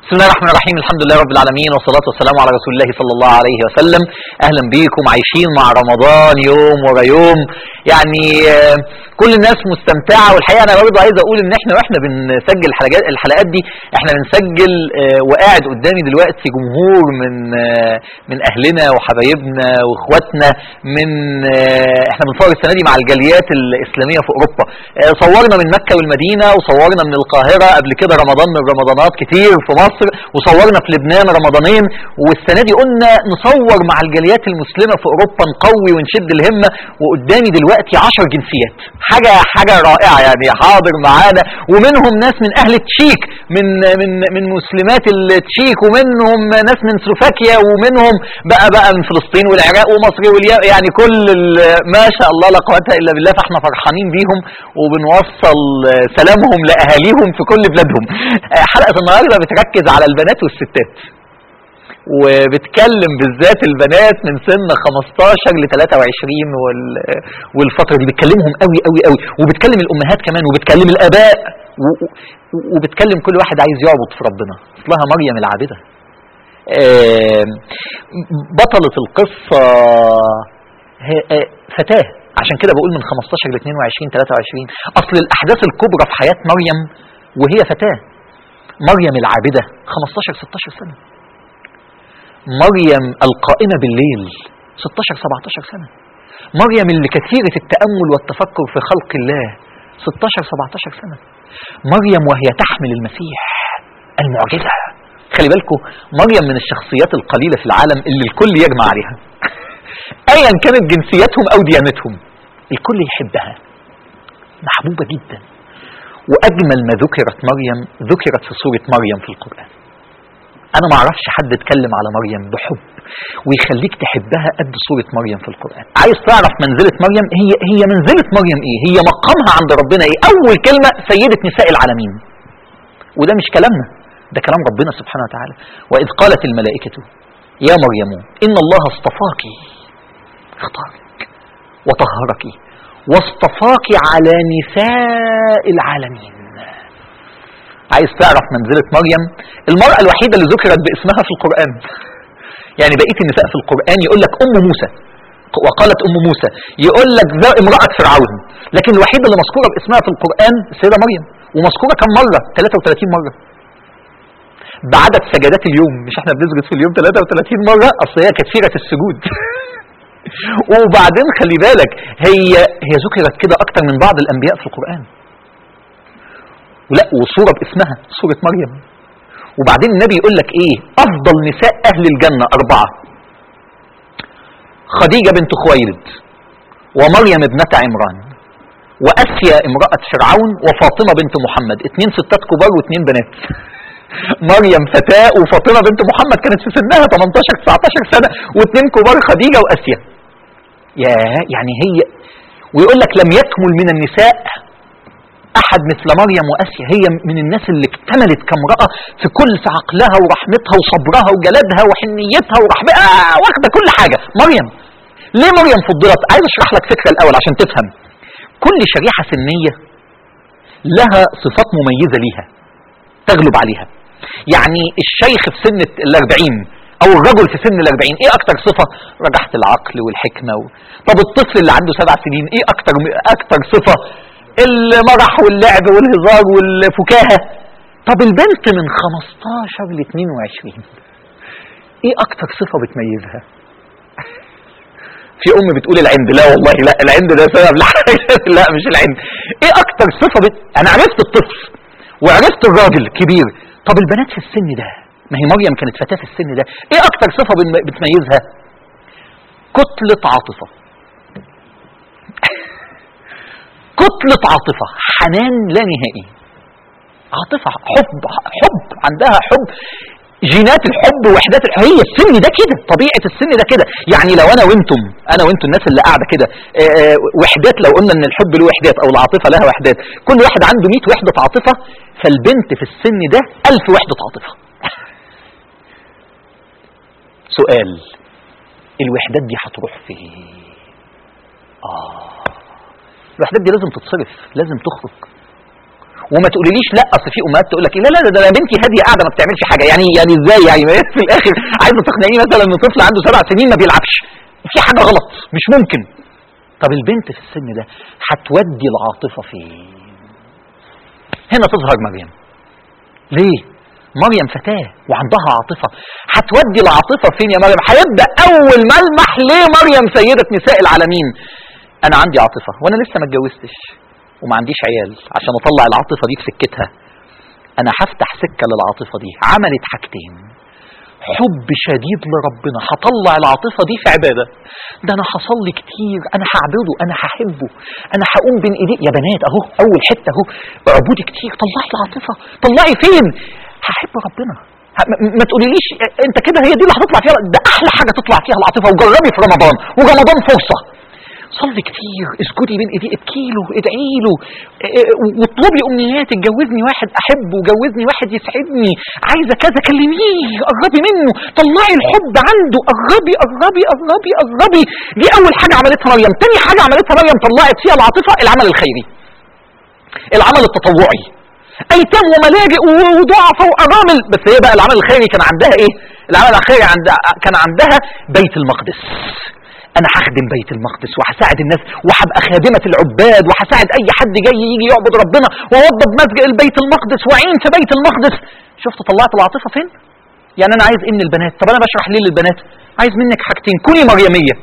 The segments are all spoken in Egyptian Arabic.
بسم الله الرحمن الرحيم الحمد لله رب العالمين والصلاة والسلام على رسول الله صلى الله عليه وسلم أهلا بيكم عايشين مع رمضان يوم ورا يوم يعني آه، كل الناس مستمتعة والحقيقة أنا برضه عايز أقول إن إحنا وإحنا بنسجل الحلقات الحلقات دي إحنا بنسجل آه، وقاعد قدامي دلوقتي جمهور من آه، من أهلنا وحبايبنا وإخواتنا من آه، إحنا بنصور السنة دي مع الجاليات الإسلامية في أوروبا آه، صورنا من مكة والمدينة وصورنا من القاهرة قبل كده رمضان من رمضانات كتير في مصر وصورنا في لبنان رمضانين والسنة دي قلنا نصور مع الجاليات المسلمة في أوروبا نقوي ونشد الهمة وقدامي دلوقتي عشر جنسيات حاجة حاجة رائعة يعني حاضر معانا ومنهم ناس من أهل التشيك من من من مسلمات التشيك ومنهم ناس من سلوفاكيا ومنهم بقى بقى من فلسطين والعراق ومصر واليمن يعني كل ال- ما شاء الله لا قوة إلا بالله فاحنا فرحانين بيهم وبنوصل سلامهم لأهاليهم في كل بلادهم حلقة النهاردة بتركز على البنات والستات وبتكلم بالذات البنات من سن 15 ل 23 وال... والفتره دي بتكلمهم قوي قوي قوي وبتكلم الامهات كمان وبتكلم الاباء و... و- وبتكلم كل واحد عايز يعبد في ربنا اصلها مريم العابده آم، بطلة القصة ه- آه، فتاة عشان كده بقول من 15 ل 22 23 اصل الاحداث الكبرى في حياة مريم وهي فتاة مريم العابدة 15 16 سنة مريم القائمة بالليل 16 17 سنة مريم اللي كثيرة التأمل والتفكر في خلق الله 16 17 سنة مريم وهي تحمل المسيح المعجزة خلي بالكم مريم من الشخصيات القليلة في العالم اللي الكل يجمع عليها ايا كانت جنسيتهم او ديانتهم الكل يحبها محبوبة جدا واجمل ما ذكرت مريم ذكرت في سورة مريم في القرآن انا ما اعرفش حد اتكلم على مريم بحب ويخليك تحبها قد سورة مريم في القرآن عايز تعرف منزلة مريم هي هي منزلة مريم ايه هي مقامها عند ربنا ايه اول كلمة سيدة نساء العالمين وده مش كلامنا ده كلام ربنا سبحانه وتعالى واذ قالت الملائكة يا مريم ان الله اصطفاك اختارك وطهرك واصطفاك على نساء العالمين عايز تعرف منزلة مريم المرأة الوحيدة اللي ذكرت باسمها في القرآن يعني بقية النساء في القرآن يقول لك أم موسى وقالت أم موسى يقول لك ذا امرأة فرعون لكن الوحيدة اللي مذكورة باسمها في القرآن السيدة مريم ومذكورة كم مرة 33 مرة بعدد سجدات اليوم مش احنا بنسجد في اليوم 33 مرة اصل هي كثيرة السجود وبعدين خلي بالك هي هي ذكرت كده اكتر من بعض الانبياء في القرآن ولا وصورة باسمها صورة مريم وبعدين النبي يقول لك ايه افضل نساء اهل الجنة اربعة خديجة بنت خويلد ومريم ابنة عمران واسيا امرأة فرعون وفاطمة بنت محمد اتنين ستات كبار واتنين بنات مريم فتاة وفاطمة بنت محمد كانت في سنها 18 19 سنة واتنين كبار خديجة واسيا يا يعني هي ويقول لك لم يكمل من النساء احد مثل مريم واسيا هي من الناس اللي اكتملت كامراه في كل في عقلها ورحمتها وصبرها وجلدها وحنيتها ورحمتها آه واخده كل حاجه مريم ليه مريم فضلت عايز اشرح لك فكره الاول عشان تفهم كل شريحه سنيه لها صفات مميزه ليها تغلب عليها يعني الشيخ في سن الأربعين أو الرجل في سن الأربعين إيه أكتر صفة؟ رجحة العقل والحكمة و... طب الطفل اللي عنده سبع سنين إيه أكتر أكتر صفة؟ المرح واللعب والهزار والفكاهة طب البنت من 15 ل 22 إيه أكتر صفة بتميزها؟ في ام بتقول العند لا والله لا العند ده سبب لحاجه لا مش العند ايه اكتر صفه بت... انا عرفت الطفل وعرفت الراجل كبير طب البنات في السن ده ما هي مريم كانت فتاة في السن ده ايه اكتر صفة بن- بتميزها كتلة عاطفة كتلة عاطفة حنان لا نهائي عاطفة حب حب عندها حب جينات الحب وحدات الحب هي السن ده كده طبيعة السن ده كده يعني لو انا وانتم انا وانتم الناس اللي قاعدة كده آه، آه، وحدات لو قلنا ان الحب له وحدات او العاطفة لها وحدات كل واحد عنده 100 وحدة عاطفة فالبنت في السن ده 1000 وحدة عاطفة سؤال الوحدات دي هتروح فين اه الوحدات دي لازم تتصرف لازم تخرج وما تقوليليش لا اصل في امهات تقول لك لا لا ده ده بنتي هاديه قاعده ما بتعملش حاجه يعني يعني ازاي يعني في الاخر عايزه تقنعيني مثلا ان طفل عنده سبع سنين ما بيلعبش في حاجه غلط مش ممكن طب البنت في السن ده هتودي العاطفه فين هنا تظهر مريم ليه مريم فتاة وعندها عاطفة هتودي العاطفة فين يا مريم هيبدأ أول ملمح ليه مريم سيدة نساء العالمين أنا عندي عاطفة وأنا لسه ما اتجوزتش وما عنديش عيال عشان أطلع العاطفة دي في سكتها أنا هفتح سكة للعاطفة دي عملت حاجتين حب شديد لربنا هطلع العاطفة دي في عبادة ده أنا هصلي كتير أنا هعبده أنا هحبه أنا هقوم بين إيديه يا بنات أهو أول حتة أهو عبودي كتير طلعي العاطفة طلعي فين هحب ربنا ه- م- ما تقوليليش انت كده هي دي اللي هتطلع فيها ده احلى حاجه تطلع فيها العاطفه وجربي في رمضان ورمضان فرصه صلي كتير اسجدي بين ايديه ابكي له ادعي له اه، اه، واطلبي امنيات اتجوزني واحد احبه جوزني واحد يسعدني عايزه كذا كلميه قربي منه طلعي الحب عنده قربي قربي قربي قربي دي اول حاجه عملتها مريم تاني حاجه عملتها مريم طلعت فيها العاطفه العمل الخيري العمل التطوعي ايتام وملاجئ و- وضعفاء وارامل بس هي بقى العمل الخيري كان عندها ايه العمل الخيري عندها كان عندها بيت المقدس انا هخدم بيت المقدس وهساعد الناس وهبقى خادمه العباد وهساعد اي حد جاي يجي يعبد ربنا واوضب مسجد البيت المقدس واعين في بيت المقدس شفت طلعت العاطفه فين يعني انا عايز ايه من البنات طب انا بشرح ليه للبنات عايز منك حاجتين كوني مريميه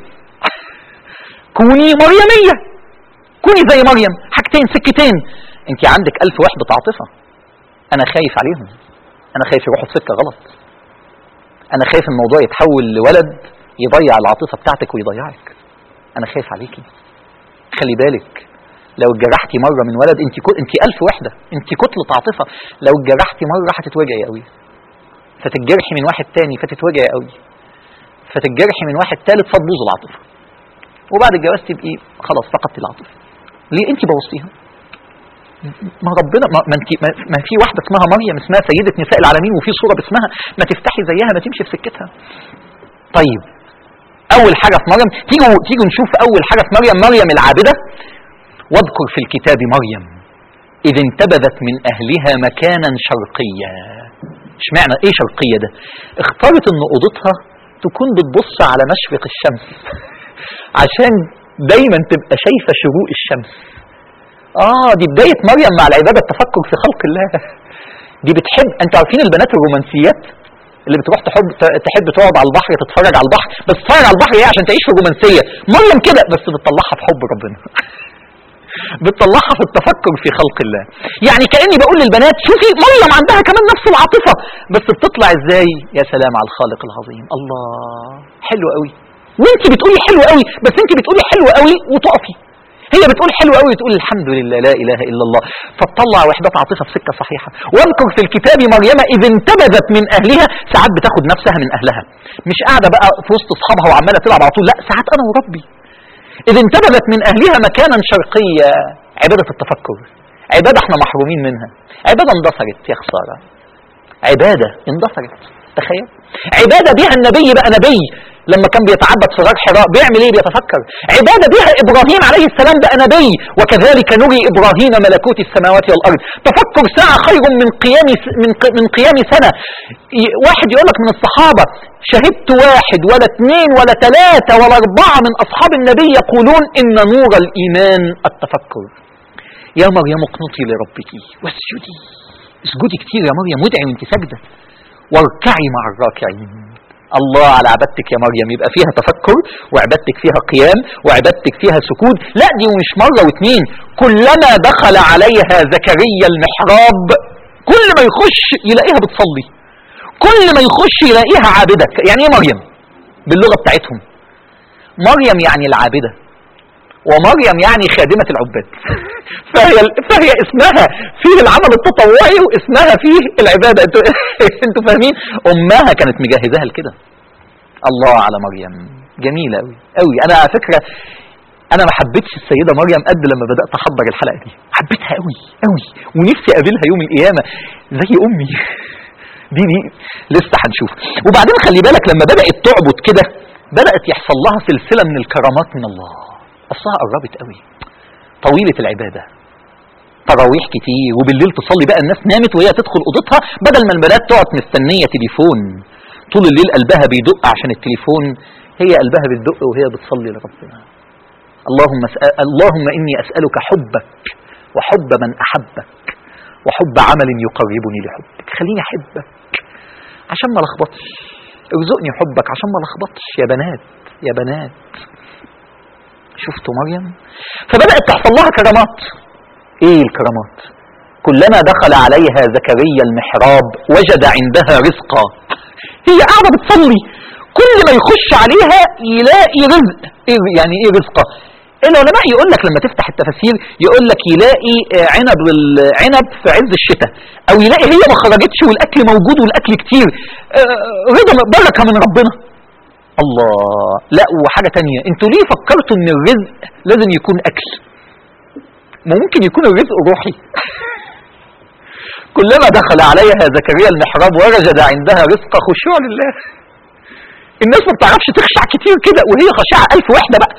كوني مريميه كوني زي مريم حاجتين سكتين انت عندك ألف وحدة عاطفة أنا خايف عليهم أنا خايف يروحوا في سكة غلط أنا خايف الموضوع يتحول لولد يضيع العاطفة بتاعتك ويضيعك أنا خايف عليكي خلي بالك لو اتجرحتي مرة من ولد انت كو... انت ألف وحدة انت كتلة عاطفة لو اتجرحتي مرة هتتوجعي قوي فتتجرحي من واحد تاني فتتوجعي قوي فتتجرحي من واحد تالت فتبوظ العاطفة وبعد الجواز تبقي خلاص فقدتي العاطفة ليه انت بوظتيها ما ربنا ما, ما, انت ما, ما في واحده اسمها مريم اسمها سيده نساء العالمين وفي صوره باسمها ما تفتحي زيها ما تمشي في سكتها طيب اول حاجه في مريم تيجوا تيجوا نشوف اول حاجه في مريم مريم العابده واذكر في الكتاب مريم اذ انتبذت من اهلها مكانا شرقيا اشمعنى ايه شرقيه ده اختارت ان اوضتها تكون بتبص على مشرق الشمس عشان دايما تبقى شايفه شروق الشمس اه دي بدايه مريم مع العباده التفكر في خلق الله دي بتحب انتوا عارفين البنات الرومانسيات اللي بتروح تحب تحب تقعد على البحر تتفرج على البحر بس تتفرج على البحر ايه عشان تعيش في الرومانسيه مريم كده بس بتطلعها في حب ربنا بتطلعها في التفكر في خلق الله يعني كاني بقول للبنات شوفي مريم عندها كمان نفس العاطفه بس بتطلع ازاي يا سلام على الخالق العظيم الله حلو قوي وانت بتقولي حلو قوي بس انت بتقولي حلو قوي وتقفي هي بتقول حلو قوي تقول الحمد لله لا اله الا الله فتطلع وحدات عاطفه في سكه صحيحه واذكر في الكتاب مريم اذ انتبذت من اهلها ساعات بتاخد نفسها من اهلها مش قاعده بقى في وسط اصحابها وعماله تلعب على طول لا ساعات انا وربي اذ انتبذت من اهلها مكانا شرقيا عباده التفكر عباده احنا محرومين منها عباده اندثرت يا خساره عباده اندثرت تخيل عباده بيها النبي بقى نبي لما كان بيتعبد في غار حراء بيعمل ايه بيتفكر عباده بيها ابراهيم عليه السلام بقى نبي وكذلك نري ابراهيم ملكوت السماوات والارض تفكر ساعه خير من قيام من من قيام سنه واحد يقول لك من الصحابه شهدت واحد ولا اثنين ولا ثلاثه ولا اربعه من اصحاب النبي يقولون ان نور الايمان التفكر يا مريم اقنطي لربك واسجدي اسجدي كتير يا مريم وادعي وانت ساجده واركعي مع الراكعين الله على عبادتك يا مريم يبقى فيها تفكر وعبادتك فيها قيام وعبادتك فيها سكوت لا دي مش مرة واثنين كلما دخل عليها زكريا المحراب كل ما يخش يلاقيها بتصلي كل ما يخش يلاقيها عابدة يعني ايه مريم باللغة بتاعتهم مريم يعني العابدة ومريم يعني خادمة العباد فهي, فهي اسمها فيه العمل التطوعي واسمها فيه العبادة انتوا انتوا فاهمين امها كانت مجهزاها لكده الله على مريم جميلة قوي قوي انا على فكرة انا ما حبيتش السيدة مريم قد لما بدأت احضر الحلقة دي حبيتها قوي قوي ونفسي اقابلها يوم القيامة زي امي دي دي لسه هنشوف وبعدين خلي بالك لما بدأت تعبد كده بدأت يحصل لها سلسلة من الكرامات من الله أصلها قربت قوي طويلة العبادة تراويح كتير وبالليل تصلي بقى الناس نامت وهي تدخل اوضتها بدل ما البنات تقعد مستنيه تليفون طول الليل قلبها بيدق عشان التليفون هي قلبها بتدق وهي بتصلي لربنا اللهم أسأل اللهم اني اسالك حبك وحب من احبك وحب عمل يقربني لحبك خليني احبك عشان ما لخبطش ارزقني حبك عشان ما لخبطش يا بنات يا بنات شفتوا مريم فبدأت تحصل لها كرامات ايه الكرامات كلما دخل عليها زكريا المحراب وجد عندها رزقا هي قاعدة بتصلي كل ما يخش عليها يلاقي رزق إيه يعني ايه رزقا العلماء يقول لك لما تفتح التفاسير يقول لك يلاقي عنب العنب في عز الشتاء او يلاقي هي ما خرجتش والاكل موجود والاكل كتير رضا بركه من ربنا الله لا وحاجه تانية انتوا ليه فكرتوا ان الرزق لازم يكون اكل ما ممكن يكون الرزق روحي كلما دخل عليها زكريا المحراب ووجد عندها رزق خشوع لله الناس ما بتعرفش تخشع كتير كده وهي خشعة ألف وحدة بقى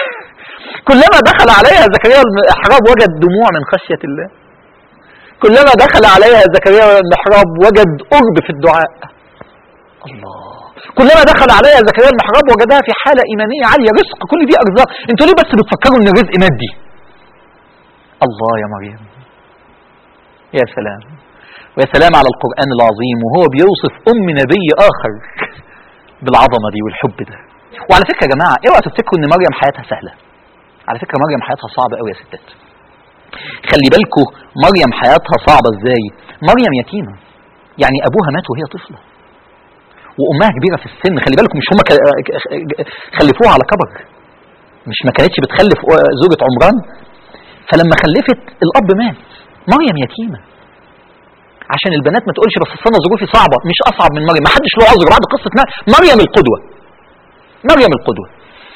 كلما دخل عليها زكريا المحراب وجد دموع من خشية الله كلما دخل عليها زكريا المحراب وجد قرب في الدعاء الله كلما دخل عليها زكريا المحراب وجدها في حالة إيمانية عالية رزق كل دي أرزاق انتوا ليه بس بتفكروا ان الرزق مادي الله يا مريم يا سلام ويا سلام على القرآن العظيم وهو بيوصف أم نبي آخر بالعظمة دي والحب ده وعلى فكرة يا جماعة اوعوا تفتكروا ان مريم حياتها سهلة على فكرة مريم حياتها صعبة قوي يا ستات خلي بالكوا مريم حياتها صعبة ازاي مريم يتيمة يعني ابوها مات وهي طفلة وامها كبيرة في السن خلي بالكم مش هم خلفوها على كبر مش ما كانتش بتخلف زوجة عمران فلما خلفت الاب مات مريم يتيمة عشان البنات ما تقولش بس انا ظروفي صعبة مش اصعب من مريم ما حدش له عذر بعد قصة مريم القدوة مريم القدوة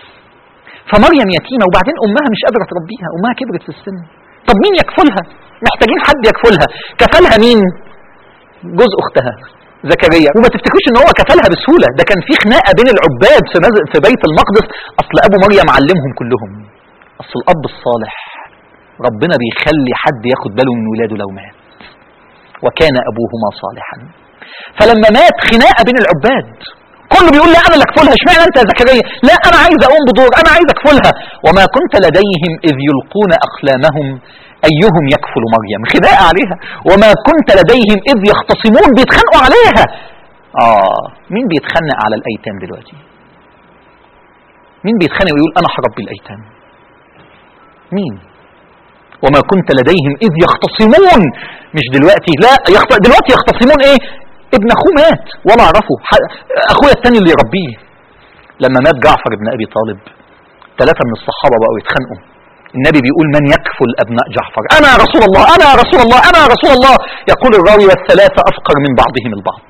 فمريم يتيمة وبعدين امها مش قادرة تربيها امها كبرت في السن طب مين يكفلها محتاجين حد يكفلها كفلها مين جوز اختها زكريا وما تفتكروش ان هو كفلها بسهولة ده كان في خناقة بين العباد في, مز... في بيت المقدس اصل ابو مريم علمهم كلهم اصل الاب الصالح ربنا بيخلي حد ياخد باله من ولاده لو مات وكان ابوهما صالحا فلما مات خناقه بين العباد كله بيقول لا انا اللي اكفلها اشمعنى انت يا زكريا لا انا عايز اقوم بدور انا عايز اكفلها وما كنت لديهم اذ يلقون اقلامهم ايهم يكفل مريم خناقه عليها وما كنت لديهم اذ يختصمون بيتخانقوا عليها اه مين بيتخانق على الايتام دلوقتي مين بيتخانق ويقول انا هربي الايتام مين وما كنت لديهم إذ يختصمون مش دلوقتي لا يخت... دلوقتي يختصمون إيه ابن أخوه مات ولا أعرفه ح... أخويا التاني اللي يربيه لما مات جعفر ابن أبي طالب ثلاثة من الصحابة بقوا يتخانقوا النبي بيقول من يكفل أبناء جعفر أنا يا رسول الله أنا يا رسول الله أنا يا رسول الله يقول الراوي والثلاثة أفقر من بعضهم البعض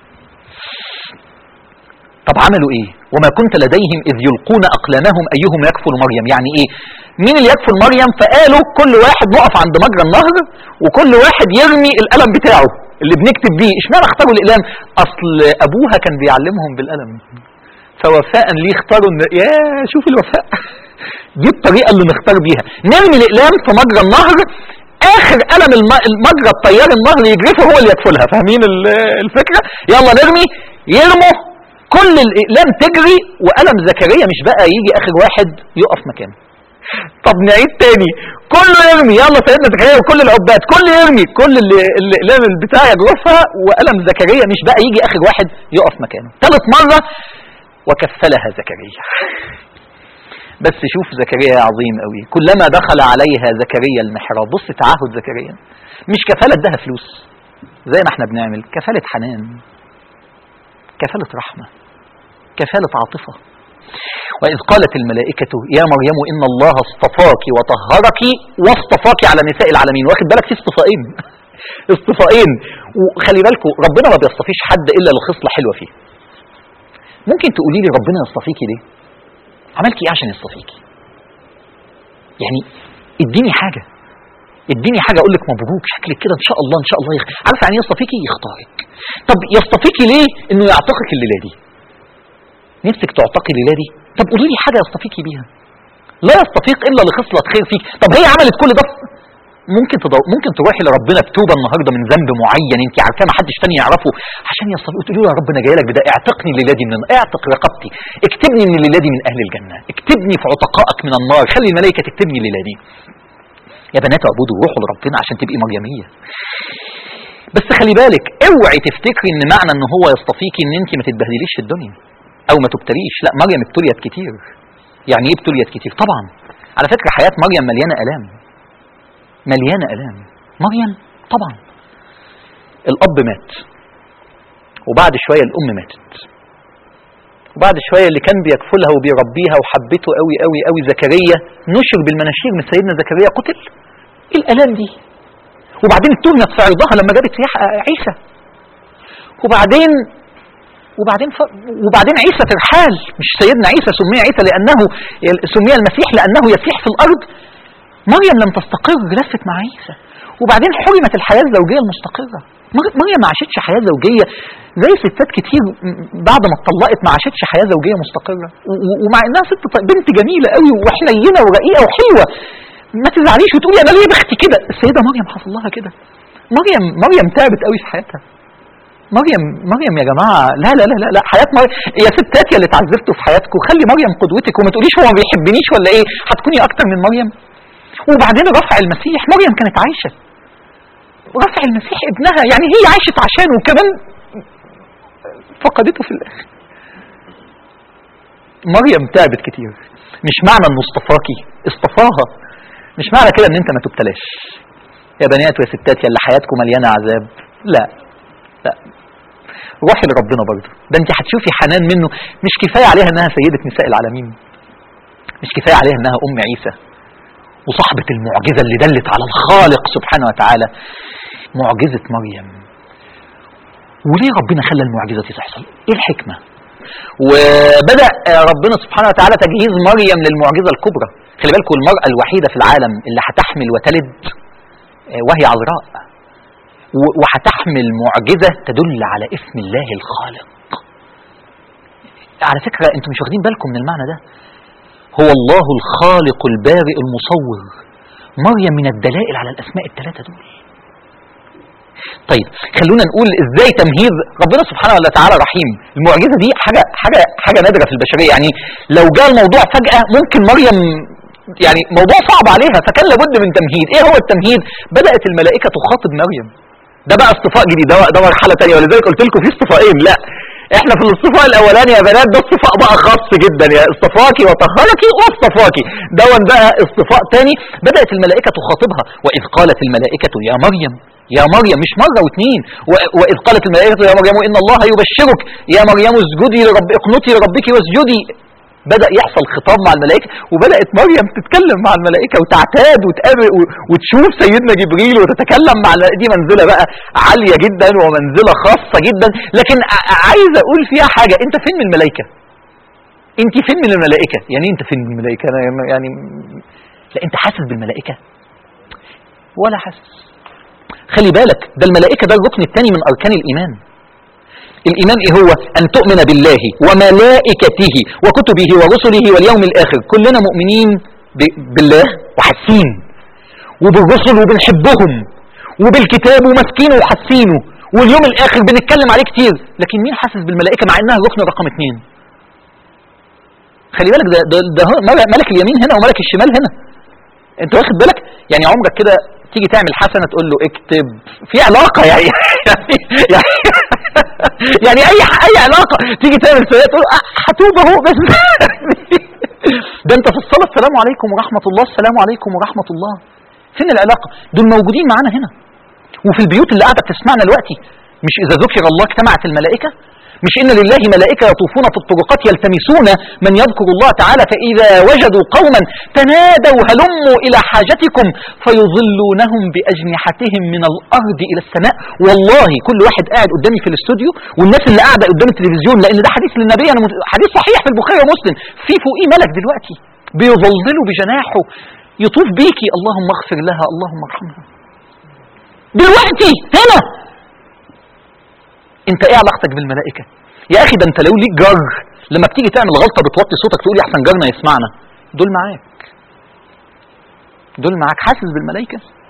طب عملوا ايه وما كنت لديهم اذ يلقون اقلامهم ايهم يكفل مريم يعني ايه مين اللي يكفل مريم فقالوا كل واحد نقف عند مجرى النهر وكل واحد يرمي القلم بتاعه اللي بنكتب بيه اشمعنى اختاروا الاقلام اصل ابوها كان بيعلمهم بالقلم فوفاء ليه اختاروا ان يا شوف الوفاء دي الطريقه اللي نختار بيها نرمي الاقلام في مجرى النهر اخر قلم المجرى الطيار النهر يجرفه هو اللي يكفلها فاهمين الفكره يلا نرمي يرموا كل الاقلام تجري وقلم زكريا مش بقى يجي اخر واحد يقف مكانه طب نعيد تاني كله يرمي يلا سيدنا زكريا وكل العباد كل يرمي كل الاقلام البتاع يجرفها وقلم زكريا مش بقى يجي اخر واحد يقف مكانه ثالث مره وكفلها زكريا بس شوف زكريا عظيم قوي كلما دخل عليها زكريا المحراب بص تعهد زكريا مش كفالة ادها فلوس زي ما احنا بنعمل كفالة حنان كفالة رحمة كفالة عاطفة وإذ قالت الملائكة يا مريم إن الله اصطفاك وطهرك واصطفاك على نساء العالمين واخد بالك في اصطفائين اصطفائين وخلي بالكم ربنا ما بيصطفيش حد إلا لخصلة حلوة فيه ممكن تقولي لي ربنا يصطفيكي ليه عملتي ايه عشان يصطفيكي يعني اديني حاجة اديني حاجة اقول لك مبروك شكلك كده ان شاء الله ان شاء الله يخ... عارف يعني يصطفيكي يختارك طب يصطفيكي ليه انه يعتقك الليله دي نفسك تعتقي الليله دي طب قولي لي حاجه يصطفيكي بيها لا يصطفيك الا لخصله خير فيك طب هي عملت كل ده ممكن تضو... ممكن تروحي لربنا بتوبه النهارده من ذنب معين انت عارفاه ما حدش تاني يعرفه عشان يصلي تقولي له يا رب انا جاي لك بده اعتقني الليله دي من اعتق رقبتي اكتبني من الليله دي من اهل الجنه اكتبني في عتقائك من النار خلي الملائكه تكتبني الليله دي يا بنات اعبدوا روحوا لربنا عشان تبقي مريميه بس خلي بالك اوعي تفتكري ان معنى ان هو يصطفيكي ان انت ما تتبهدليش في الدنيا او ما تبتليش لا مريم ابتليت كتير يعني ايه ابتليت كتير طبعا على فكره حياه مريم مليانه الام مليانه الام مريم طبعا الاب مات وبعد شويه الام ماتت وبعد شويه اللي كان بيكفلها وبيربيها وحبته قوي قوي قوي زكريا نشر بالمناشير من سيدنا زكريا قتل ايه الالام دي وبعدين اتهمت في عرضها لما جابت عيسى وبعدين وبعدين ف... وبعدين عيسى ترحال مش سيدنا عيسى سمي عيسى لانه سمي المسيح لانه يسيح في الارض مريم لم تستقر لفت مع عيسى وبعدين حرمت الحياه الزوجيه المستقره مريم ما عاشتش حياه زوجيه زي ستات كتير بعد ما اتطلقت ما عاشتش حياه زوجيه مستقره ومع انها ست بنت جميله قوي وحنينه ورقيقه وحلوه ما تزعليش وتقولي انا ليه بختي كده السيده مريم حصل لها كده مريم مريم تعبت قوي في حياتها مريم مريم يا جماعه لا لا لا لا, لا حياه مريم يا ستات يا اللي اتعذبتوا في حياتكم خلي مريم قدوتك وما تقوليش هو ما بيحبنيش ولا ايه هتكوني اكتر من مريم وبعدين رفع المسيح مريم كانت عايشه رفع المسيح ابنها يعني هي عاشت عشانه وكمان فقدته في الاخر مريم تعبت كتير مش معنى انه اصطفاكي اصطفاها مش معنى كده ان انت ما تبتلاش يا بنات ويا ستات يا اللي حياتكم مليانه عذاب لا لا روحي لربنا برضه ده انت هتشوفي حنان منه مش كفايه عليها انها سيده نساء العالمين مش كفايه عليها انها ام عيسى وصاحبه المعجزه اللي دلت على الخالق سبحانه وتعالى معجزه مريم وليه ربنا خلى المعجزه دي تحصل ايه الحكمه وبدا ربنا سبحانه وتعالى تجهيز مريم للمعجزه الكبرى خلي بالكم المراه الوحيده في العالم اللي هتحمل وتلد وهي عذراء وهتحمل معجزة تدل على اسم الله الخالق على فكرة انتم مش واخدين بالكم من المعنى ده هو الله الخالق البارئ المصور مريم من الدلائل على الأسماء الثلاثة دول طيب خلونا نقول ازاي تمهيد ربنا سبحانه وتعالى رحيم المعجزة دي حاجة حاجة حاجة نادرة في البشرية يعني لو جاء الموضوع فجأة ممكن مريم يعني موضوع صعب عليها فكان لابد من تمهيد ايه هو التمهيد بدأت الملائكة تخاطب مريم ده بقى اصطفاء جديد ده, ده مرحله ثانيه ولذلك قلت لكم في اصطفائين لا احنا في الاصطفاء الاولاني يا بنات ده اصطفاء بقى خاص جدا يا اصطفاكي وطهركي واصطفاكي دون بقى اصطفاء ثاني بدات الملائكه تخاطبها واذ قالت الملائكه يا مريم يا مريم مش مرة واثنين وإذ قالت الملائكة يا مريم إن الله يبشرك يا مريم اسجدي لرب اقنتي لربك واسجدي بدأ يحصل خطاب مع الملائكة وبدأت مريم تتكلم مع الملائكة وتعتاد وتقابل وتشوف سيدنا جبريل وتتكلم مع دي منزلة بقى عالية جدا ومنزلة خاصة جدا لكن عايز أقول فيها حاجة أنت فين من الملائكة أنت فين من الملائكة يعني أنت فين من الملائكة أنا يعني لا أنت حاسس بالملائكة ولا حاسس خلي بالك ده الملائكة ده الركن الثاني من أركان الإيمان الإيمان إيه هو أن تؤمن بالله وملائكته وكتبه ورسله واليوم الآخر كلنا مؤمنين بالله وحاسين وبالرسل وبنحبهم وبالكتاب وماسكينه وحاسينه واليوم الآخر بنتكلم عليه كتير لكن مين حاسس بالملائكة مع إنها الركن رقم اثنين خلي بالك ده, ده, ده ملك اليمين هنا وملك الشمال هنا انت واخد بالك يعني عمرك كده تيجي تعمل حسنة تقول له اكتب في علاقة يعني يعني يعني اي اي علاقة تيجي تعمل سيئة تقول هتوب اهو بس ده انت في الصلاة السلام عليكم ورحمة الله السلام عليكم ورحمة الله فين العلاقة دول موجودين معانا هنا وفي البيوت اللي قاعدة بتسمعنا دلوقتي مش اذا ذكر الله اجتمعت الملائكة مش إن لله ملائكة يطوفون في الطرقات يلتمسون من يذكر الله تعالى فإذا وجدوا قوما تنادوا هلموا إلى حاجتكم فيظلونهم بأجنحتهم من الأرض إلى السماء والله كل واحد قاعد قدامي في الاستوديو والناس اللي قاعدة قدام التلفزيون لأن ده حديث للنبي أنا حديث صحيح في البخاري ومسلم في فوقيه ملك دلوقتي بيظلله بجناحه يطوف بيكي اللهم اغفر لها اللهم ارحمها دلوقتي هنا انت ايه علاقتك بالملائكه يا اخي ده انت لو ليك جار لما بتيجي تعمل غلطه بتوطي صوتك تقول احسن جارنا يسمعنا دول معاك دول معاك حاسس بالملائكه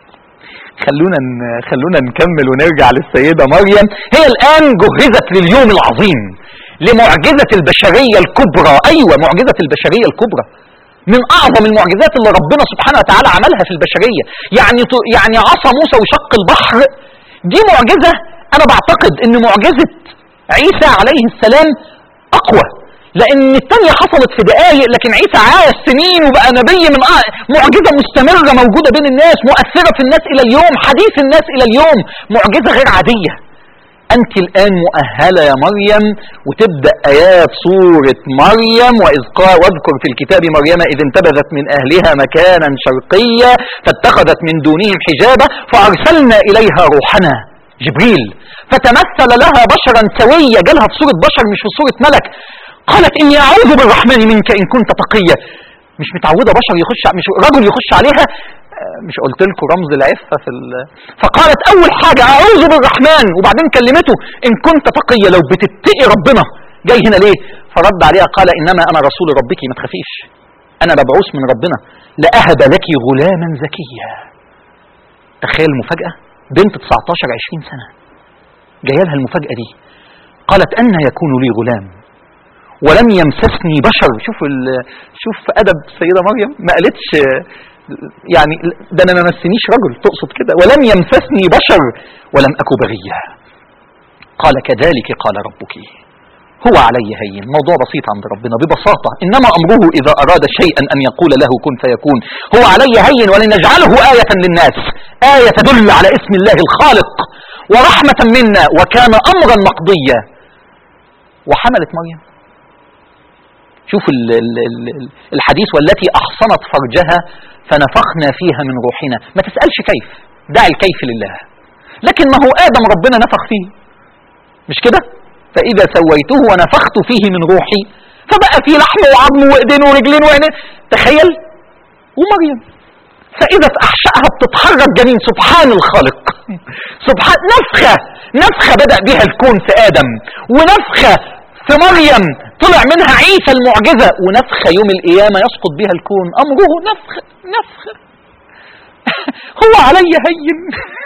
خلونا خلونا نكمل ونرجع للسيدة مريم هي الآن جهزت لليوم العظيم لمعجزة البشرية الكبرى أيوة معجزة البشرية الكبرى من أعظم المعجزات اللي ربنا سبحانه وتعالى عملها في البشرية يعني يعني عصا موسى وشق البحر دي معجزة أنا بعتقد إن معجزة عيسى عليه السلام أقوى لأن الثانية حصلت في دقائق لكن عيسى عاش سنين وبقى نبي من معجزة مستمرة موجودة بين الناس مؤثرة في الناس إلى اليوم حديث الناس إلى اليوم معجزة غير عادية أنت الآن مؤهلة يا مريم وتبدأ آيات سورة مريم وإذ قال واذكر في الكتاب مريم إذ انتبذت من أهلها مكانا شرقيا فاتخذت من دونهم حجابا فأرسلنا إليها روحنا جبريل فتمثل لها بشرا سويا جالها في صورة بشر مش في صورة ملك قالت إني أعوذ بالرحمن منك إن كنت تقيا مش متعودة بشر يخش مش رجل يخش عليها مش قلت لكم رمز العفة في ال... فقالت أول حاجة أعوذ بالرحمن وبعدين كلمته إن كنت تقيا لو بتتقي ربنا جاي هنا ليه فرد عليها قال إنما أنا رسول ربك ما تخافيش أنا مبعوث من ربنا لأهب لك غلاما زكيا تخيل المفاجأة بنت 19 20 سنة جايه لها المفاجأة دي قالت أن يكون لي غلام ولم يمسسني بشر شوف شوف أدب السيدة مريم ما قالتش يعني ده أنا ما مسنيش رجل تقصد كده ولم يمسسني بشر ولم أكو بغيا قال كذلك قال ربك هو علي هين موضوع بسيط عند ربنا ببساطة إنما أمره إذا أراد شيئا أن يقول له كن فيكون هو علي هين ولنجعله آية للناس آية تدل على اسم الله الخالق ورحمة منا وكان أمرا مقضيا وحملت مريم شوف الحديث والتي أحصنت فرجها فنفخنا فيها من روحنا ما تسألش كيف دع الكيف لله لكن ما هو آدم ربنا نفخ فيه مش كده فإذا سويته ونفخت فيه من روحي فبقى فيه لحم وعظم وإيدين ورجلين وعينين تخيل ومريم فإذا في أحشائها بتتحرك جنين سبحان الخالق سبحان نفخة نفخة بدأ بها الكون في آدم ونفخة في مريم طلع منها عيسى المعجزة ونفخة يوم القيامة يسقط بها الكون أمره نفخة نفخة هو علي هين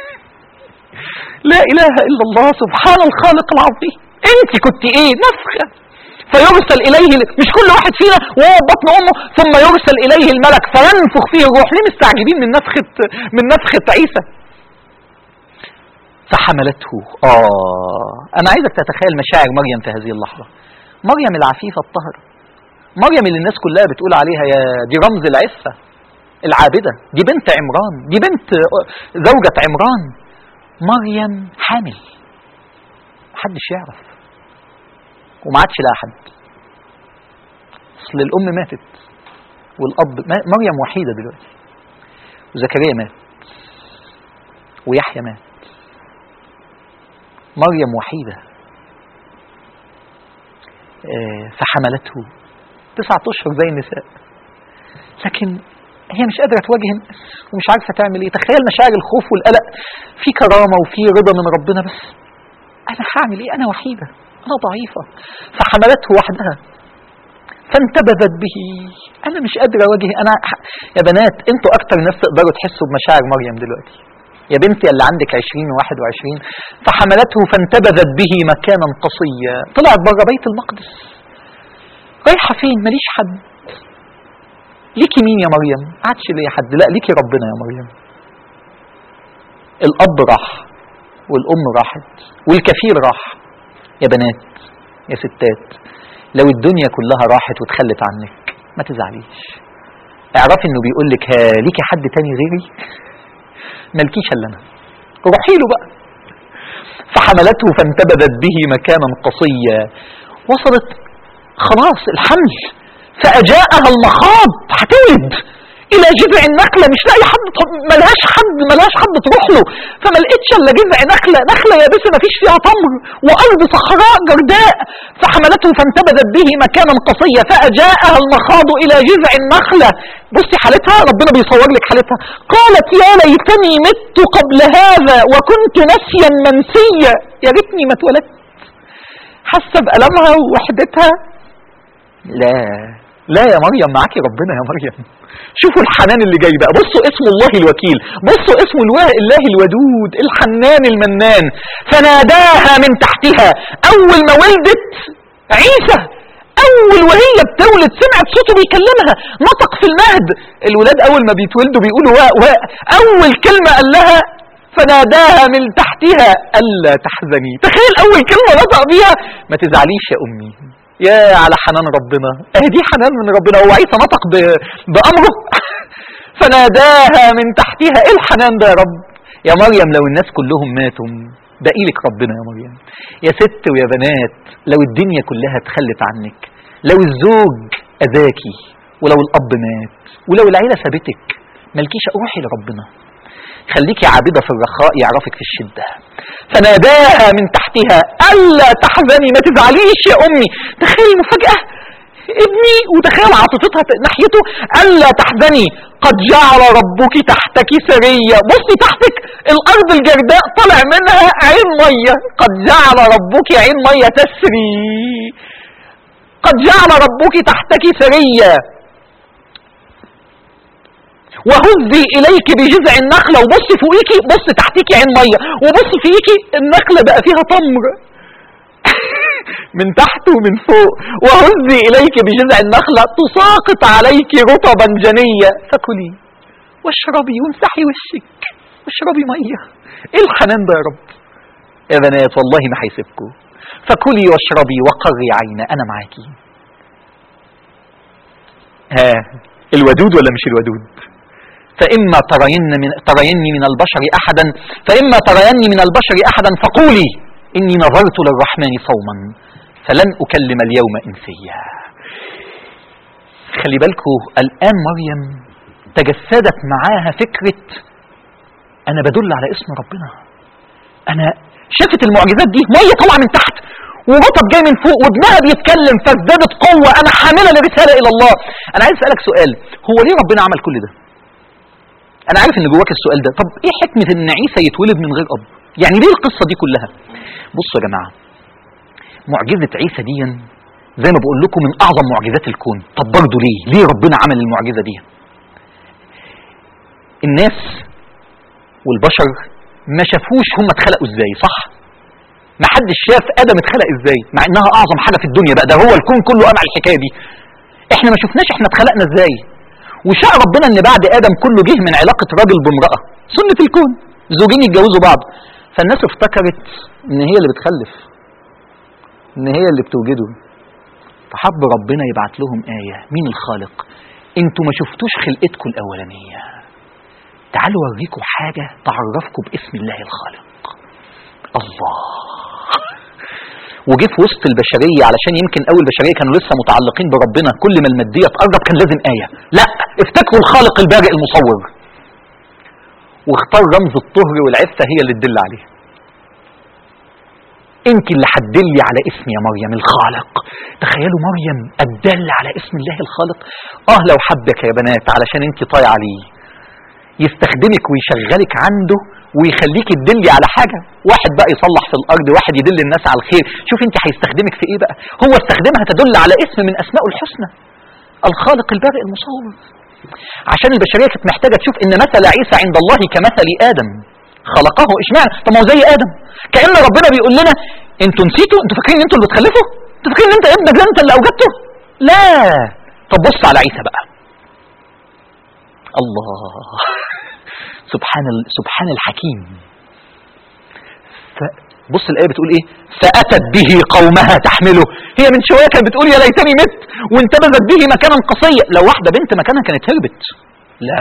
لا إله إلا الله سبحان الخالق العظيم أنت كنت إيه نفخة فيرسل إليه مش كل واحد فينا وهو بطن أمه ثم يرسل إليه الملك فينفخ فيه الروح ليه مستعجبين من نفخة من نفخة عيسى فحملته آه أنا عايزك تتخيل مشاعر مريم في هذه اللحظة مريم العفيفة الطاهرة مريم اللي الناس كلها بتقول عليها يا دي رمز العفة العابدة دي بنت عمران دي بنت زوجة عمران مريم حامل محدش يعرف وما عادش لها حد اصل الام ماتت والاب مريم وحيده دلوقتي وزكريا مات ويحيى مات مريم وحيده فحملته تسعة اشهر زي النساء لكن هي مش قادرة تواجه الناس ومش عارفة تعمل ايه تخيل مشاعر الخوف والقلق في كرامة وفي رضا من ربنا بس انا هعمل ايه انا وحيدة انا ضعيفة فحملته وحدها فانتبذت به انا مش قادر اواجه انا يا بنات انتوا اكتر ناس تقدروا تحسوا بمشاعر مريم دلوقتي يا بنتي اللي عندك 20 و21 فحملته فانتبذت به مكانا قصيا طلعت بره بيت المقدس رايحة فين ماليش حد ليكي مين يا مريم عادش ليا حد لا ليكي ربنا يا مريم الاب راح والام راحت والكفيل راح يا بنات يا ستات لو الدنيا كلها راحت وتخلت عنك ما تزعليش اعرفي انه بيقول لك ليكي حد تاني غيري مالكيش الا انا روحي له بقى فحملته فانتبذت به مكانا قصيا وصلت خلاص الحمل فأجاءها المخاض هتولد الى جذع النخله مش لاقي حد ملهاش حد ملهاش حد تروح له فما لقيتش الا جذع نخله نخله يابسه ما فيش فيها تمر وارض صحراء جرداء فحملته فانتبذت به مكانا قصيا فاجاءها المخاض الى جذع النخله بصي حالتها ربنا بيصور لك حالتها قالت يا ليتني مت قبل هذا وكنت نسيا منسيا يا ريتني ما اتولدت حاسه بالمها ووحدتها لا لا يا مريم معاكي ربنا يا مريم شوفوا الحنان اللي جاي بقى بصوا اسم الله الوكيل بصوا اسم الوا- الله الودود الحنان المنان فناداها من تحتها اول ما ولدت عيسى اول وهي بتولد سمعت صوته بيكلمها نطق في المهد الولاد اول ما بيتولدوا بيقولوا واء واء اول كلمه قال لها فناداها من تحتها الا تحزني تخيل اول كلمه نطق بيها ما تزعليش يا امي يا على حنان ربنا اه دي حنان من ربنا هو عيسى نطق ب- بامره فناداها من تحتها ايه الحنان ده يا رب يا مريم لو الناس كلهم ماتوا باقي لك ربنا يا مريم يا ست ويا بنات لو الدنيا كلها اتخلت عنك لو الزوج اذاكي ولو الاب مات ولو العيله سابتك مالكيش روحي لربنا خليكي عابدة في الرخاء يعرفك في الشدة فناداها من تحتها ألا تحزني ما تزعليش يا أمي تخيل مفاجأة ابني وتخيل عاطفتها ناحيته ألا تحزني قد جعل ربك تحتك سرية بصي تحتك الأرض الجرداء طلع منها عين مية قد جعل ربك عين مية تسري قد جعل ربك تحتك سرية وهزي اليك بجذع النخله وبص فوقيكي بص تحتيكي عين ميه وبص فوقيكي النخله بقى فيها تمر من تحت ومن فوق وهزي اليك بجذع النخله تساقط عليك رطبا جنيه فكلي واشربي وامسحي وشك واشربي ميه ايه الحنان ده يا رب يا بنات والله ما هيسيبكم فكلي واشربي وقري عينا انا معاكي ها الودود ولا مش الودود فإما ترين من تريني من البشر أحدا فإما تريني من البشر أحدا فقولي إني نظرت للرحمن صوما فلن أكلم اليوم إنسيا خلي بالكوا الآن مريم تجسدت معاها فكرة أنا بدل على اسم ربنا أنا شافت المعجزات دي مية طالعة من تحت ورطب جاي من فوق وابنها بيتكلم فازدادت قوة أنا حاملة لرسالة إلى الله أنا عايز أسألك سؤال هو ليه ربنا عمل كل ده؟ انا عارف ان جواك السؤال ده طب ايه حكمه ان عيسى يتولد من غير اب يعني ليه القصه دي كلها بصوا يا جماعه معجزه عيسى دي زي ما بقول لكم من اعظم معجزات الكون طب برضه ليه ليه ربنا عمل المعجزه دي الناس والبشر ما شافوش هم اتخلقوا ازاي صح ما حدش شاف ادم اتخلق ازاي مع انها اعظم حاجه في الدنيا بقى ده هو الكون كله قام على الحكايه دي احنا ما شفناش احنا اتخلقنا ازاي وشاء ربنا ان بعد ادم كله جه من علاقه راجل بامراه سنه الكون زوجين يتجوزوا بعض فالناس افتكرت ان هي اللي بتخلف ان هي اللي بتوجده فحب ربنا يبعت لهم ايه مين الخالق انتوا ما شفتوش خلقتكم الاولانيه تعالوا اوريكم حاجه تعرفكم باسم الله الخالق الله وجه في وسط البشريه علشان يمكن اول البشريه كانوا لسه متعلقين بربنا كل ما الماديه تقرب كان لازم ايه لا افتكروا الخالق البارئ المصور واختار رمز الطهر والعفه هي اللي تدل عليه انت اللي هتدلي على اسم يا مريم الخالق تخيلوا مريم الدل على اسم الله الخالق اه لو حبك يا بنات علشان انت طايعه ليه يستخدمك ويشغلك عنده ويخليك تدلي على حاجه واحد بقى يصلح في الارض واحد يدل الناس على الخير شوف انت هيستخدمك في ايه بقى هو استخدمها تدل على اسم من اسمائه الحسنى الخالق البارئ المصور عشان البشريه كانت محتاجه تشوف ان مثل عيسى عند الله كمثل ادم خلقه اشمعنى طب ما هو زي ادم كان ربنا بيقول لنا انتوا نسيتوا انتوا فاكرين ان انتوا اللي بتخلفوا انتوا فاكرين ان انت ابنك ده انت اللي اوجدته لا طب بص على عيسى بقى الله سبحان ال... سبحان الحكيم ف... بص الآية بتقول إيه فأتت به قومها تحمله هي من شوية كانت بتقول يا ليتني مت وانتبذت به مكانا قصيا لو واحدة بنت مكانها كانت هربت لا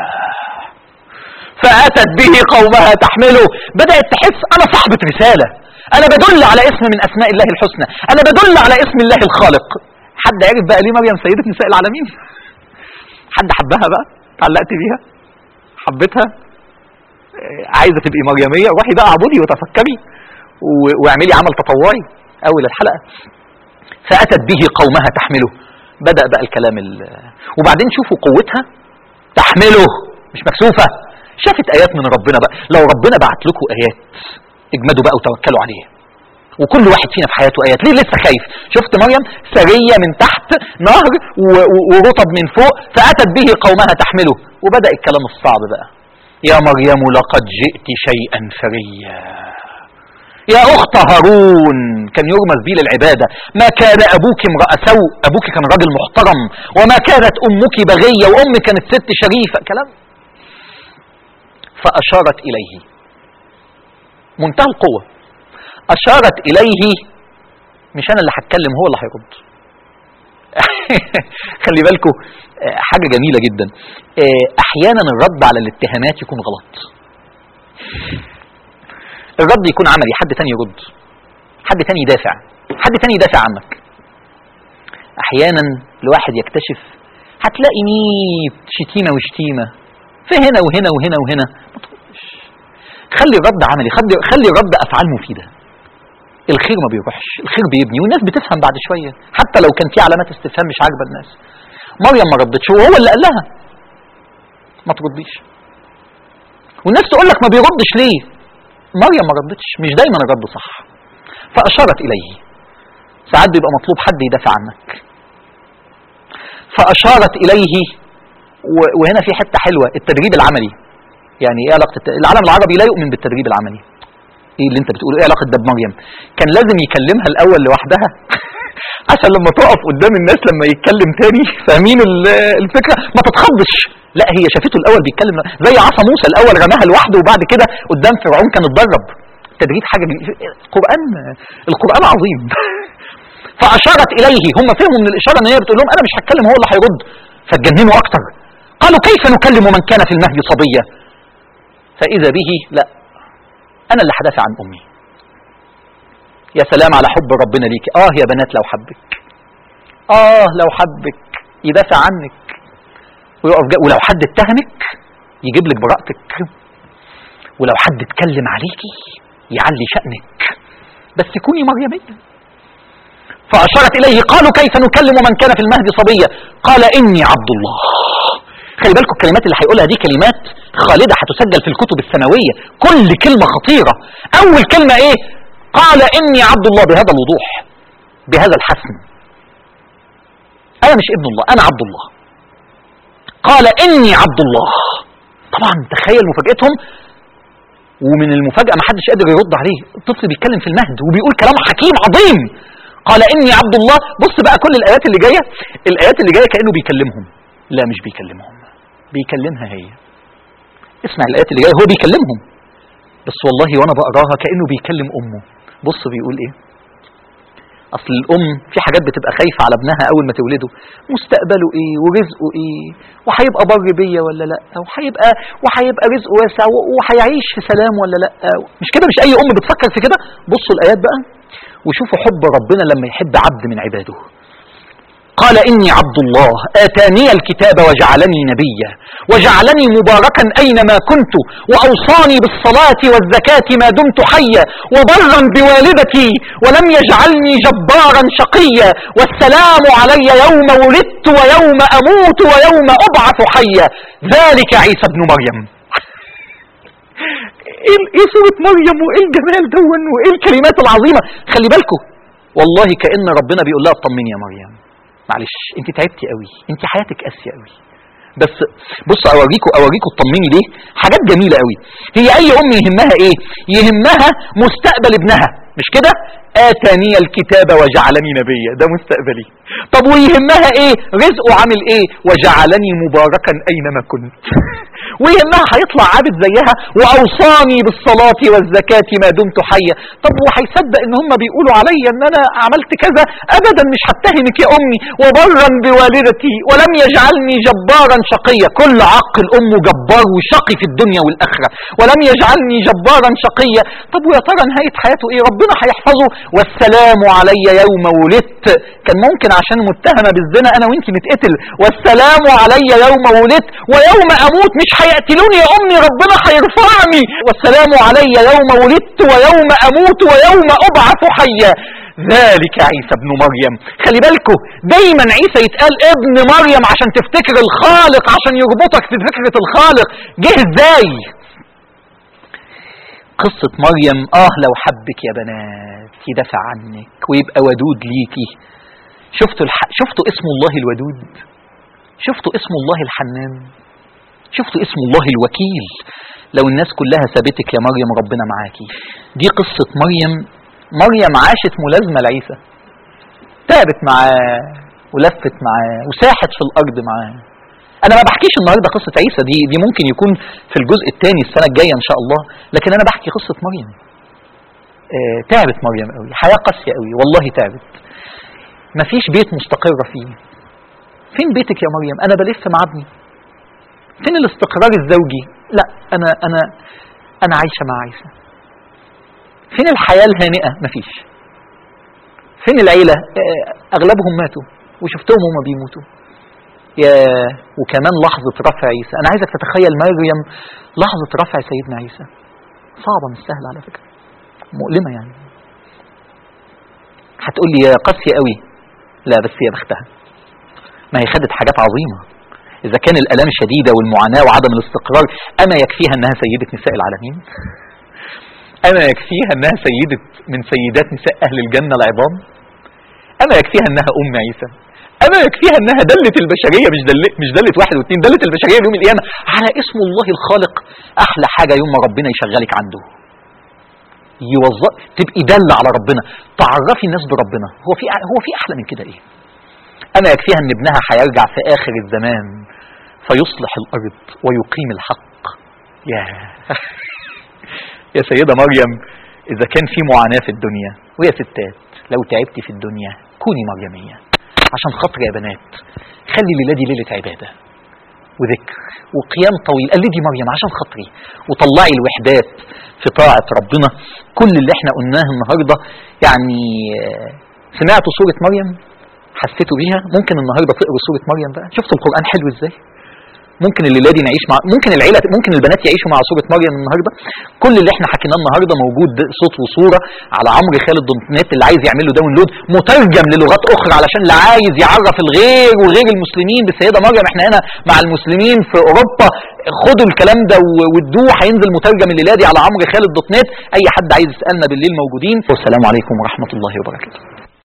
فأتت به قومها تحمله بدأت تحس أنا صاحبة رسالة أنا بدل على اسم من أسماء الله الحسنى أنا بدل على اسم الله الخالق حد عرف بقى ليه مريم سيدة نساء العالمين حد حبها بقى تعلقت بيها حبيتها عايزه تبقي مريميه روحي بقى اعبدي وتفكري واعملي عمل تطوعي اول الحلقه فاتت به قومها تحمله بدا بقى الكلام ال... وبعدين شوفوا قوتها تحمله مش مكسوفه شافت ايات من ربنا بقى لو ربنا بعت لكم ايات اجمدوا بقى وتوكلوا عليه وكل واحد فينا في حياته ايات ليه لسه خايف شفت مريم سريه من تحت نهر و- و- ورطب من فوق فاتت به قومها تحمله وبدا الكلام الصعب بقى يا مريم لقد جئت شيئا فريا يا اخت هارون كان يرمز بيه للعباده ما كان ابوك امرأ سوء ابوك كان راجل محترم وما كانت امك بغيه وامك كانت ست شريفه كلام فاشارت اليه منتهى القوه اشارت اليه مش انا اللي هتكلم هو اللي هيرد خلي بالكم آه، حاجه جميله جدا آه، احيانا الرد على الاتهامات يكون غلط الرد يكون عملي حد تاني يرد حد تاني يدافع حد تاني يدافع عنك احيانا الواحد يكتشف هتلاقي مية شتيمة وشتيمة في هنا وهنا وهنا وهنا ما تردش. خلي الرد عملي خلي, خلي الرد افعال مفيدة الخير ما بيروحش الخير بيبني والناس بتفهم بعد شوية حتى لو كان في علامات استفهام مش عاجبة الناس مريم ما ردتش وهو اللي قال لها ما ترديش والناس تقول لك ما بيردش ليه مريم ما ردتش مش دايما الرد صح فأشارت إليه ساعات بيبقى مطلوب حد يدافع عنك فأشارت إليه و- وهنا في حتة حلوة التدريب العملي يعني ايه علاقة الت- العالم العربي لا يؤمن بالتدريب العملي ايه اللي انت بتقوله ايه علاقة ده بمريم كان لازم يكلمها الاول لوحدها عشان لما تقف قدام الناس لما يتكلم تاني فاهمين ال- الفكرة ما تتخضش لا هي شافته الاول بيتكلم زي عصا موسى الاول رماها لوحده وبعد كده قدام فرعون كان اتدرب تدريب حاجة جديدة. القرآن القرآن عظيم فأشارت إليه هم فهموا من الإشارة إن هي بتقول لهم أنا مش هتكلم هو اللي هيرد فاتجننوا أكتر قالوا كيف نكلم من كان في المهد صبيا فإذا به لا أنا اللي هدافع عن أمي يا سلام على حب ربنا ليك آه يا بنات لو حبك آه لو حبك يدافع عنك ويقف جا- ولو حد اتهمك يجيب لك براءتك ولو حد اتكلم عليكي يعلي شأنك بس كوني مريمية فأشارت إليه قالوا كيف نكلم من كان في المهد صبيا قال إني عبد الله خلي بالكم الكلمات اللي هيقولها دي كلمات خالدة هتسجل في الكتب السماوية كل كلمة خطيرة أول كلمة إيه قال إني عبد الله بهذا الوضوح بهذا الحسم أنا مش ابن الله أنا عبد الله قال إني عبد الله طبعا تخيل مفاجأتهم ومن المفاجأة ما حدش قادر يرد عليه الطفل بيتكلم في المهد وبيقول كلام حكيم عظيم قال إني عبد الله بص بقى كل الآيات اللي جاية الآيات اللي جاية كأنه بيكلمهم لا مش بيكلمهم بيكلمها هي اسمع الآيات اللي جاية هو بيكلمهم بس والله وأنا بقراها كأنه بيكلم أمه بص بيقول إيه اصل الام في حاجات بتبقى خايفه على ابنها اول ما تولده مستقبله ايه ورزقه ايه وهيبقى بر بيا ولا لا وهيبقى وهيبقى رزقه واسع و- وهيعيش في سلام ولا لا مش كده مش اي ام بتفكر في كده بصوا الايات بقى وشوفوا حب ربنا لما يحب عبد من عباده قال إني عبد الله آتاني الكتاب وجعلني نبيا وجعلني مباركا أينما كنت وأوصاني بالصلاة والزكاة ما دمت حيا وبرا بوالدتي ولم يجعلني جبارا شقيا والسلام علي يوم ولدت ويوم أموت ويوم أبعث حيا ذلك عيسى ابن مريم ايه ايه سورة مريم وايه الجمال دون وايه الكلمات العظيمة خلي بالكم والله كأن ربنا بيقول لها اطمني يا مريم معلش انت تعبتي قوي انت حياتك قاسيه قوي بس بص اوريكم اوريكم اطمني ليه حاجات جميله قوي هي اي ام يهمها ايه يهمها مستقبل ابنها مش كده اتاني الكتاب وجعلني نبيا ده مستقبلي طب ويهمها ايه رزقه عامل ايه وجعلني مباركا اينما كنت ويهمها هيطلع عابد زيها واوصاني بالصلاه والزكاه ما دمت حيا طب وهيصدق ان هم بيقولوا عليا ان انا عملت كذا ابدا مش هتهمك يا امي وبرا بوالدتي ولم يجعلني جبارا شقيا كل عقل امه جبار وشقي في الدنيا والاخره ولم يجعلني جبارا شقيا طب ويا ترى نهايه حياته ايه ربنا هيحفظه والسلام علي يوم ولدت كان ممكن عشان متهمه بالزنا انا وانت نتقتل والسلام علي يوم ولدت ويوم اموت مش هيقتلوني يا امي ربنا هيرفعني والسلام علي يوم ولدت ويوم اموت ويوم ابعث حيا ذلك عيسى ابن مريم خلي بالكوا دايما عيسى يتقال ابن مريم عشان تفتكر الخالق عشان يربطك في فكرة الخالق جه ازاي قصة مريم آه لو حبك يا بنات يدافع عنك ويبقى ودود ليكي شفتوا الح... شفتوا اسم الله الودود شفتوا اسم الله الحنان شفتوا اسم الله الوكيل لو الناس كلها سابتك يا مريم ربنا معاكي دي قصة مريم مريم عاشت ملازمة لعيسى تعبت معاه ولفت معاه وساحت في الأرض معاه أنا ما بحكيش النهاردة قصة عيسى دي دي ممكن يكون في الجزء الثاني السنة الجاية إن شاء الله لكن أنا بحكي قصة مريم آه تعبت مريم قوي حياة قاسية قوي والله تعبت مفيش بيت مستقرة فيه فين بيتك يا مريم أنا بلف مع ابني فين الاستقرار الزوجي لا أنا أنا أنا عايشة مع عيسى فين الحياة الهانئة مفيش فين العيلة آه، أغلبهم ماتوا وشفتهم هما بيموتوا يا وكمان لحظة رفع عيسى أنا عايزك تتخيل مريم لحظة رفع سيدنا عيسى صعبة مش سهلة على فكرة مؤلمة يعني هتقول لي يا قاسية قوي لا بس يا بختها ما هي خدت حاجات عظيمة إذا كان الآلام شديدة والمعاناة وعدم الاستقرار أما يكفيها أنها سيدة نساء العالمين أما يكفيها أنها سيدة من سيدات نساء أهل الجنة العظام أما يكفيها أنها أم عيسى أما يكفيها أنها دلت البشرية مش دلت مش دلت واحد واثنين دلت البشرية يوم القيامة على اسم الله الخالق أحلى حاجة يوم ما ربنا يشغلك عنده يوظف تبقي دالة على ربنا تعرفي الناس بربنا هو في هو في أحلى من كده إيه أما يكفيها أن ابنها هيرجع في آخر الزمان فيصلح الأرض ويقيم الحق يا يا سيدة مريم إذا كان في معاناة في الدنيا ويا ستات لو تعبتي في الدنيا كوني مريمية عشان خاطر يا بنات خلي الليلة دي ليلة عبادة وذكر وقيام طويل قلدي مريم عشان خاطري وطلعي الوحدات في طاعة ربنا كل اللي احنا قلناه النهاردة يعني آه، سمعتوا سورة مريم حسيتوا بيها ممكن النهاردة تقروا سورة مريم بقى شفتوا القرآن حلو ازاي ممكن الليله دي نعيش مع ممكن العيله ممكن البنات يعيشوا مع سوره مريم النهارده كل اللي احنا حكيناه النهارده موجود صوت وصوره على عمرو خالد دوت نت اللي عايز يعمل له داونلود مترجم للغات اخرى علشان اللي عايز يعرف الغير وغير المسلمين بالسيده مريم احنا هنا مع المسلمين في اوروبا خدوا الكلام ده و- وادوه هينزل مترجم الليله دي على عمرو خالد دوت نت اي حد عايز يسالنا بالليل موجودين والسلام عليكم ورحمه الله وبركاته